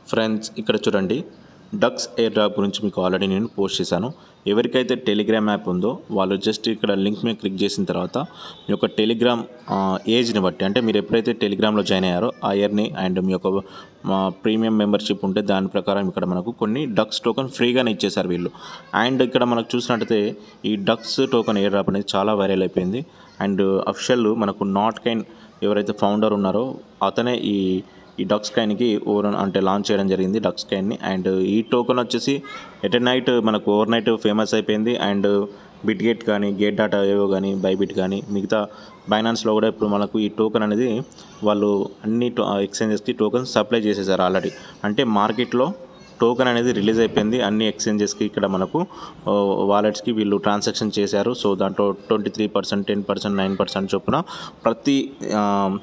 friends ఇక్కడ చూడండి ducks airdrop గురించి మీకు ఆల్రెడీ నేను పోస్ట్ చేశాను ఎవరికైతే టెలిగ్రామ్ యాప్ ఉందో వాళ్ళు జస్ట్ ఇక్కడ లింక్ మీద క్లిక్ చేసిన తర్వాత మీ యొక్క టెలిగ్రామ్ ఆ, ఏజ్ని బట్టి అంటే మీరు ఎప్పుడైతే టెలిగ్రామ్లో జాయిన్ అయ్యారో ఆ ఇయర్ని అండ్ మీ యొక్క మా ప్రీమియం మెంబర్షిప్ ఉంటే దాని ప్రకారం ఇక్కడ మనకు కొన్ని డక్స్ టోకెన్ ఫ్రీగానే ఇచ్చేసారు వీళ్ళు అండ్ ఇక్కడ మనకు చూసినట్టయితే ఈ డక్స్ టోకెన్ ఎయిర్ డ్రాప్ అనేది చాలా వైరల్ అయిపోయింది అండ్ అఫిషియల్ మనకు నాట్ కైన్ ఎవరైతే ఫౌండర్ ఉన్నారో అతనే ఈ ఈ డక్స్ కైన్కి ఓవర్ అంటే లాంచ్ చేయడం జరిగింది డక్స్ కైన్ని అండ్ ఈ టోకెన్ వచ్చేసి ఎట్ నైట్ మనకు ఓవర్ నైట్ ఫేమస్ అయిపోయింది అండ్ బిట్ గేట్ కానీ గేట్ డాటా ఏవో కానీ బైబిట్ కానీ మిగతా బైనాన్స్లో కూడా ఇప్పుడు మనకు ఈ టోకెన్ అనేది వాళ్ళు అన్ని ఎక్స్చేంజెస్కి టోకెన్ సప్లై చేసేసారు ఆల్రెడీ అంటే మార్కెట్లో టోకెన్ అనేది రిలీజ్ అయిపోయింది అన్ని ఎక్స్చేంజెస్కి ఇక్కడ మనకు వాలెట్స్కి వీళ్ళు ట్రాన్సాక్షన్ చేశారు సో దాంట్లో twenty three percent ten percent nine percent చొప్పున ప్రతి ఆ,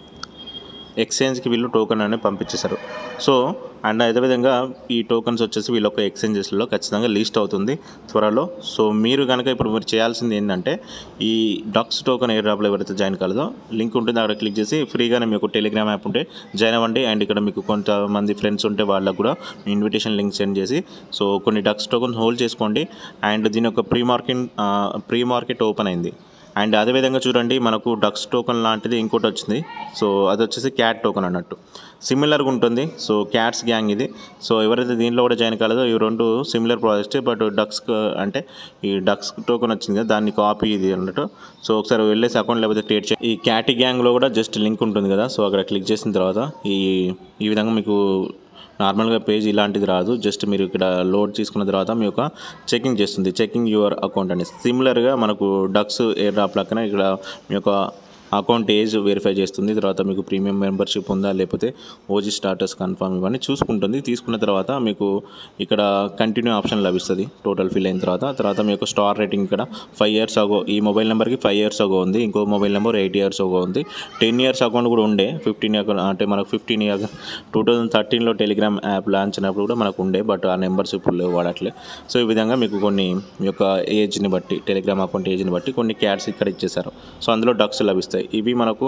ఎక్స్చేంజ్కి వీళ్ళు టోకెన్ అనేది పంపించేశారు సో అండ్ అదేవిధంగా ఈ టోకన్స్ వచ్చేసి వీళ్ళ యొక్క ఎక్స్చేంజెస్లో ఖచ్చితంగా లిస్ట్ అవుతుంది త్వరలో సో మీరు కనుక ఇప్పుడు మీరు చేయాల్సింది ఏంటంటే ఈ డక్స్ టోకెన్ ఎయిర్ డ్రాప్లో ఎవరైతే జాయిన్ కాలేదో లింక్ ఉంటుంది అక్కడ క్లిక్ చేసి ఫ్రీగానే మీకు టెలిగ్రామ్ యాప్ ఉంటే జాయిన్ అవ్వండి అండ్ ఇక్కడ మీకు కొంతమంది ఫ్రెండ్స్ ఉంటే వాళ్ళకు కూడా మీ ఇన్విటేషన్ లింక్ సెండ్ చేసి సో కొన్ని డక్స్ టోకెన్ హోల్డ్ చేసుకోండి అండ్ దీని యొక్క pre market pre market open అయింది అండ్ అదేవిధంగా చూడండి మనకు డక్స్ టోకెన్ లాంటిది ఇంకోటి వచ్చింది సో అది వచ్చేసి క్యాట్ టోకెన్ అన్నట్టు సిమిలర్గా ఉంటుంది సో క్యాట్స్ గ్యాంగ్ ఇది సో ఎవరైతే దీంట్లో కూడా జాయిన్ కాలేదో ఈ రెండు సిమిలర్ ప్రాజెక్ట్స్ బట్ డక్స్ అంటే ఈ డక్స్ టోకెన్ వచ్చింది కదా దాన్ని కాపీ ఇది అన్నట్టు సో ఒకసారి వెళ్ళేసి అకౌంట్ లేకపోతే క్రియేట్ చేయండి ఈ క్యాటీ గ్యాంగ్లో కూడా జస్ట్ లింక్ ఉంటుంది కదా సో అక్కడ క్లిక్ చేసిన తర్వాత ఈ ఈ విధంగా మీకు నార్మల్గా పేజ్ ఇలాంటిది రాదు జస్ట్ మీరు ఇక్కడ లోడ్ తీసుకున్న తర్వాత మీ యొక్క చెకింగ్ చేస్తుంది చెకింగ్ యువర్ అకౌంట్ అని సిమిలర్గా మనకు డక్స్ ఎయిర్ డ్రాప్ లెక్కన ఇక్కడ మీ యొక్క అకౌంట్ ఏజ్ వెరిఫై చేస్తుంది తర్వాత మీకు ప్రీమియం మెంబర్షిప్ ఉందా లేకపోతే ఓజీ స్టాటస్ కన్ఫర్మ్ ఇవన్నీ చూసుకుంటుంది తీసుకున్న తర్వాత మీకు ఇక్కడ కంటిన్యూ ఆప్షన్ లభిస్తుంది టోటల్ ఫిల్ అయిన తర్వాత తర్వాత మీ యొక్క స్టార్ రేటింగ్ ఇక్కడ ఫైవ్ ఇయర్స్ అగో ఈ మొబైల్ నెంబర్కి ఫైవ్ ఇయర్స్ అగో ఉంది ఇంకో mobile number eight years ago ఉంది టెన్ ఇయర్స్ అకౌంట్ కూడా ఉండే ఫిఫ్టీన్ అంటే మనకు ఫిఫ్టీన్ ఇయర్ టూ థౌజండ్ థర్టీన్లో టెలిగ్రామ్ యాప్ లాంచ్ అయినప్పుడు కూడా మనకు ఉండే బట్ ఆ నెంబర్స్ ఇప్పుడు లేవు వాడట్లే సో ఈ విధంగా మీకు కొన్ని మీ యొక్క ఏజ్ని బట్టి టెలిగ్రామ్ అకౌంట్ ఏజ్ని బట్టి కొన్ని క్యాట్స్ ఇక్కడ ఇచ్చేసారు సో అందులో డక్స్ లభిస్తాయి ఇవి మనకు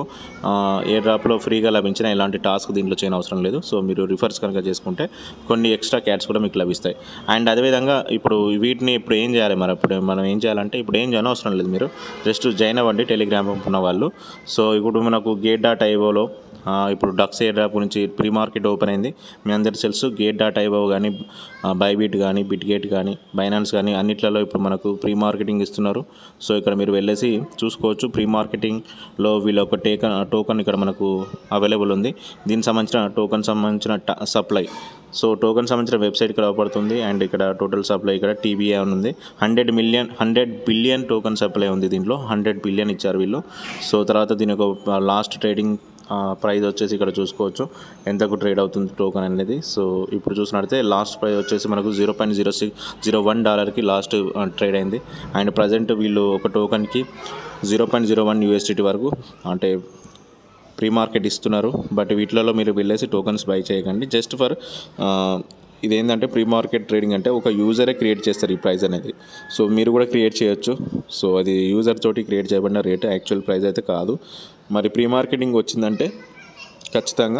ఏ డ్రాప్లో ఫ్రీగా లభించిన ఎలాంటి టాస్క్ దీంట్లో చేయని అవసరం లేదు సో మీరు రిఫర్స్ కనుక చేసుకుంటే కొన్ని ఎక్స్ట్రా క్యాట్స్ కూడా మీకు లభిస్తాయి అండ్ అదేవిధంగా ఇప్పుడు వీటిని ఇప్పుడు ఏం చేయాలి మరి ఇప్పుడు మనం ఏం చేయాలంటే ఇప్పుడు ఏం చేయని అవసరం లేదు మీరు జస్ట్ జాయిన్ అవ్వండి టెలిగ్రామ్ ఉన్న వాళ్ళు సో ఇప్పుడు మనకు గేట్ డాట్ ఐఓలో ఆ, ఇప్పుడు డక్స్ ఎయిర్ డ్రాప్ గురించి ప్రీ మార్కెట్ ఓపెన్ అయింది మీ అందరికి తెలుసు గేట్ డాట్ ఐఓ కానీ బైబిట్ కానీ బిట్ గేట్ కానీ బైనాన్స్ కానీ అన్నిట్లలో ఇప్పుడు మనకు ప్రీ మార్కెటింగ్ ఇస్తున్నారు సో ఇక్కడ మీరు వెళ్ళేసి చూసుకోవచ్చు ప్రీ మార్కెటింగ్లో వీళ్ళ ఒక టేకన్ టోకన్ ఇక్కడ మనకు అవైలబుల్ ఉంది దీనికి సంబంధించిన టోకన్ సంబంధించిన సప్లై సో టోకన్ సంబంధించిన వెబ్సైట్ ఇక్కడ అవపడుతుంది అండ్ ఇక్కడ టోటల్ సప్లై ఇక్కడ టీబీఏ అని ఉంది hundred million hundred billion token supply ఉంది దీంట్లో హండ్రెడ్ బిలియన్ ఇచ్చారు వీళ్ళు సో తర్వాత దీని ఒక లాస్ట్ ట్రేడింగ్ ప్రైస్ వచ్చేసి ఇక్కడ చూసుకోవచ్చు ఎంతకు ట్రేడ్ అవుతుంది టోకన్ అనేది సో ఇప్పుడు చూసినట్లయితే లాస్ట్ ప్రైస్ వచ్చేసి మనకు zero point zero six zero one డాలర్కి లాస్ట్ ట్రేడ్ అయింది అండ్ ప్రజెంట్ వీళ్ళు ఒక టోకన్కి zero point zero one USDT వరకు అంటే ప్రీ మార్కెట్ ఇస్తున్నారు బట్ వీటిలలో మీరు వెళ్ళేసి టోకన్స్ బై చేయకండి జస్ట్ ఫర్ ఇదేంటంటే ప్రీ మార్కెట్ ట్రేడింగ్ అంటే ఒక యూజరే క్రియేట్ చేస్తారు ఈ ప్రైస్ అనేది సో మీరు కూడా క్రియేట్ చేయొచ్చు సో అది యూజర్ తోటి క్రియేట్ చేయబడిన రేట్ యాక్చువల్ ప్రైస్ అయితే కాదు మరి ప్రీ మార్కెటింగ్ వచ్చిందంటే ఖచ్చితంగా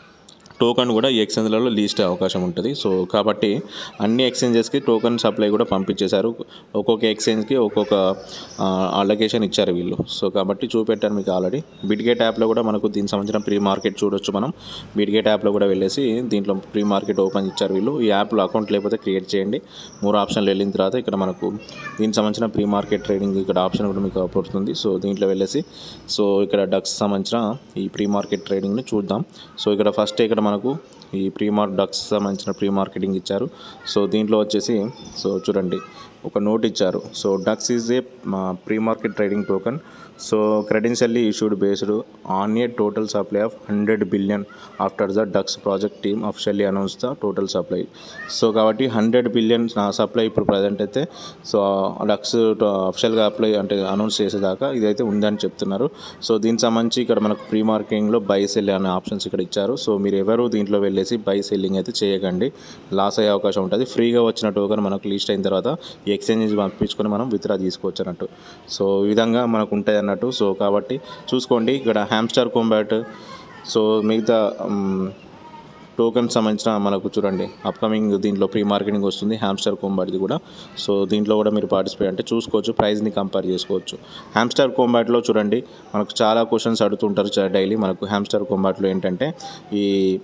టోకన్ కూడా ఈ ఎక్స్చేంజ్లలో లీస్ట్ అయ్యే అవకాశం ఉంటుంది సో కాబట్టి అన్ని ఎక్స్చేంజెస్కి టోకన్ సప్లై కూడా పంపించేశారు ఒక్కొక్క ఎక్స్చేంజ్కి ఒక్కొక్క అలొకేషన్ ఇచ్చారు వీళ్ళు సో కాబట్టి చూపెట్టాను మీకు ఆల్రెడీ బిడ్గేట్ యాప్లో కూడా మనకు దీనికి సంబంధించిన ప్రీ మార్కెట్ చూడొచ్చు మనం బిడ్గేట్ యాప్లో కూడా వెళ్ళేసి దీంట్లో ప్రీ మార్కెట్ ఓపెన్ ఇచ్చారు వీళ్ళు ఈ యాప్లో అకౌంట్ లేకపోతే క్రియేట్ చేయండి మూడు ఆప్షన్లు వెళ్ళిన తర్వాత ఇక్కడ మనకు దీనికి సంబంధించిన ప్రీ మార్కెట్ ట్రేడింగ్ ఇక్కడ ఆప్షన్ కూడా మీకు పడుతుంది సో దీంట్లో వెళ్ళేసి సో ఇక్కడ డక్స్ సంబంధించిన ఈ ప్రీ మార్కెట్ ట్రేడింగ్ని చూద్దాం సో ఇక్కడ ఫస్ట్ ఇక్కడ మనకు ఈ ప్రీ మార్ డక్స్ సంబంధించిన ప్రీ మార్కెటింగ్ ఇచ్చారు సో దీంట్లో వచ్చేసి సో చూడండి ఒక నోట్ ఇచ్చారు so Dogs is a pre market trading token so credentially issued based on a total supply of hundred billion after the Dogs project team officially announce the total supply so కాబట్టి hundred billion నా supply ఇప్పుడు present అయితే so Dogs అఫిషియల్గా apply అంటే announce చేసేదాకా ఇదైతే ఉందని చెప్తున్నారు సో దీనికి సంబంధించి ఇక్కడ మనకు ప్రీ మార్కెటింగ్లో బై సెల్ అనే ఆప్షన్స్ ఇక్కడ ఇచ్చారు సో మీరు ఎవరు దీంట్లో వెళ్ళేసి బై సెల్లింగ్ అయితే చేయకండి లాస్ అయ్యే అవకాశం ఉంటుంది ఫ్రీగా వచ్చిన టోకన్ మనకు లిస్ట్ అయిన తర్వాత ఈ ఎక్స్చేంజ్ పంపించుకొని మనం విత్డ్రా తీసుకోవచ్చు అన్నట్టు సో ఈ విధంగా మనకు ఉంటాయి అన్నట్టు సో కాబట్టి చూసుకోండి ఇక్కడ హ్యామ్స్టర్ కోంబాట్ సో మిగతా మ్, టోకెన్ సంబంధించిన మనకు చూడండి అప్కమింగ్ దీంట్లో ప్రీ మార్కెటింగ్ వస్తుంది హ్యామ్స్టర్ కోంబాట్ది కూడా సో దీంట్లో కూడా మీరు పార్టిసిపేట్ అంటే చూసుకోవచ్చు ప్రైస్ని కంపేర్ చేసుకోవచ్చు హ్యామ్స్టర్ కోంబాట్లో చూడండి మనకు చాలా క్వశ్చన్స్ అడుగుతుంటారు డైలీ మనకు హ్యామ్స్టర్ కోంబాట్లో ఏంటంటే ఈ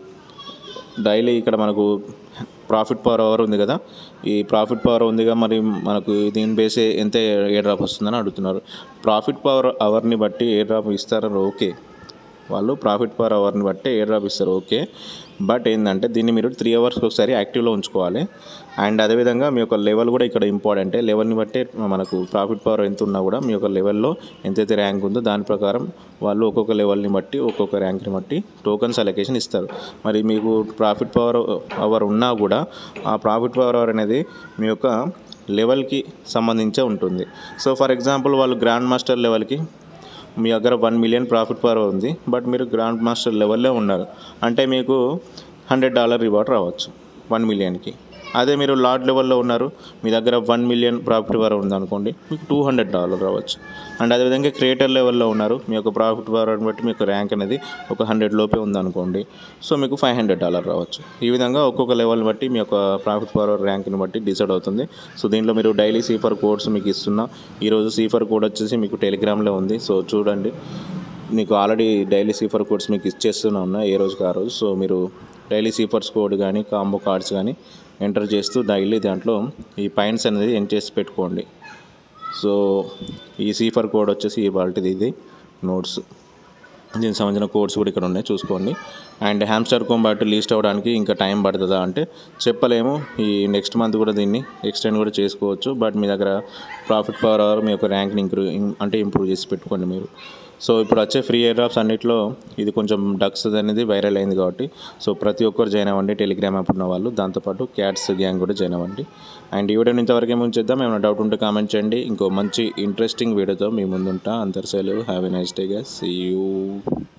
డైలీ ఇక్కడ మనకు ప్రాఫిట్ పర్ అవర్ ఉంది కదా ఈ ప్రాఫిట్ పవర్ ఉందిగా మరి మనకు దీని బేసే ఎంత ఏ డ్రాప్ వస్తుందని అడుగుతున్నారు ప్రాఫిట్ పవర్ అవర్ని బట్టి ఏ డ్రాప్ ఇస్తారని ఓకే వాళ్ళు ప్రాఫిట్ పర్ అవర్ని బట్టి ఏ డ్రాప్ ఇస్తారు ఓకే బట్ ఏంటంటే దీన్ని మీరు త్రీ అవర్స్కి ఒకసారి యాక్టివ్లో ఉంచుకోవాలి అండ్ అదేవిధంగా మీ యొక్క లెవెల్ కూడా ఇక్కడ ఇంపార్టెంటే లెవెల్ని బట్టి మనకు ప్రాఫిట్ పవర్ ఎంత ఉన్నా కూడా మీ యొక్క లెవెల్లో ఎంతైతే ర్యాంక్ ఉందో దాని ప్రకారం వాళ్ళు ఒక్కొక్క లెవెల్ని బట్టి ఒక్కొక్క ర్యాంక్ని బట్టి టోకన్స్ అలొకేషన్ ఇస్తారు మరి మీకు ప్రాఫిట్ పవర్ అవర్ ఉన్నా కూడా ఆ ప్రాఫిట్ పవర్ అవర్ అనేది మీ యొక్క లెవెల్కి సంబంధించే ఉంటుంది సో ఫర్ ఎగ్జాంపుల్ వాళ్ళు గ్రాండ్ మాస్టర్ లెవెల్కి మీ దగ్గర వన్ మిలియన్ ప్రాఫిట్ పవర్ ఉంది బట్ మీరు గ్రాండ్ మాస్టర్ లెవెల్లో ఉన్నారు అంటే మీకు హండ్రెడ్ డాలర్ రివార్డ్ రావచ్చు వన్ మిలియన్కి అదే మీరు లార్డ్ లెవెల్లో ఉన్నారు మీ దగ్గర వన్ మిలియన్ ప్రాఫిట్ పవర్ ఉందనుకోండి మీకు టూ హండ్రెడ్ డాలర్ రావచ్చు అండ్ అదేవిధంగా క్రియేటర్ లెవెల్లో ఉన్నారు మీ యొక్క ప్రాఫిట్ పవర్ బట్టి మీ యొక్క ర్యాంక్ అనేది ఒక హండ్రెడ్ లోపే ఉందనుకోండి సో మీకు ఫైవ్ హండ్రెడ్ డాలర్ రావచ్చు ఈ విధంగా ఒక్కొక్క లెవెల్ బట్టి మీ యొక్క ప్రాఫిట్ పవర్ ర్యాంక్ని బట్టి డిసైడ్ అవుతుంది సో దీంట్లో మీరు డైలీ సీఫర్ కోడ్స్ మీకు ఇస్తున్నా ఈరోజు సీఫర్ కోడ్ వచ్చేసి మీకు టెలిగ్రామ్లో ఉంది సో చూడండి మీకు ఆల్రెడీ డైలీ సీఫర్ కోడ్స్ మీకు ఇచ్చేస్తూనే ఉన్నా ఏ రోజుకి ఆ రోజు సో మీరు డైలీ సీఫర్స్ కోడ్ కానీ కాంబో కార్డ్స్ కానీ ఎంటర్ చేస్తూ డైలీ దాంట్లో ఈ పాయింట్స్ అనేది ఎంటర్ చేసి పెట్టుకోండి సో ఈ సీఫర్ కోడ్ వచ్చేసి ఇవాళది ఇది నోట్స్ దీనికి సంబంధించిన కోడ్స్ కూడా ఇక్కడ ఉన్నాయి చూసుకోండి అండ్ హ్యామ్స్టర్ కోంబాట్ లీస్ట్ అవ్వడానికి ఇంకా టైం పడుతుందా అంటే చెప్పలేము ఈ నెక్స్ట్ మంత్ కూడా దీన్ని ఎక్స్టెండ్ కూడా చేసుకోవచ్చు బట్ మీ దగ్గర ప్రాఫిట్ పవర్ అవర్ మీ యొక్క ర్యాంక్ని ఇంప్రూవ్ అంటే ఇంప్రూవ్ చేసి పెట్టుకోండి మీరు సో ఇప్పుడు వచ్చే ఫ్రీ ఎయిర్ డ్రాప్స్ అన్నింటిలో ఇది కొంచెం డక్స్ అనేది వైరల్ అయింది కాబట్టి సో ప్రతి ఒక్కరు జాయిన్ అవ్వండి టెలిగ్రామ్ యాప్ ఉన్న వాళ్ళు దాంతోపాటు క్యాట్స్ గ్యాంగ్ కూడా జాయిన్ అవ్వండి అండ్ ఈ వీడియో ఇంతవరకు ఏమి ఉంచేద్దాం ఏమైనా డౌట్ ఉంటే కామెంట్ చేయండి ఇంకో మంచి ఇంట్రెస్టింగ్ వీడియోతో మీ ముందుంటా అంతర్ సెలవు have a nice day guys see you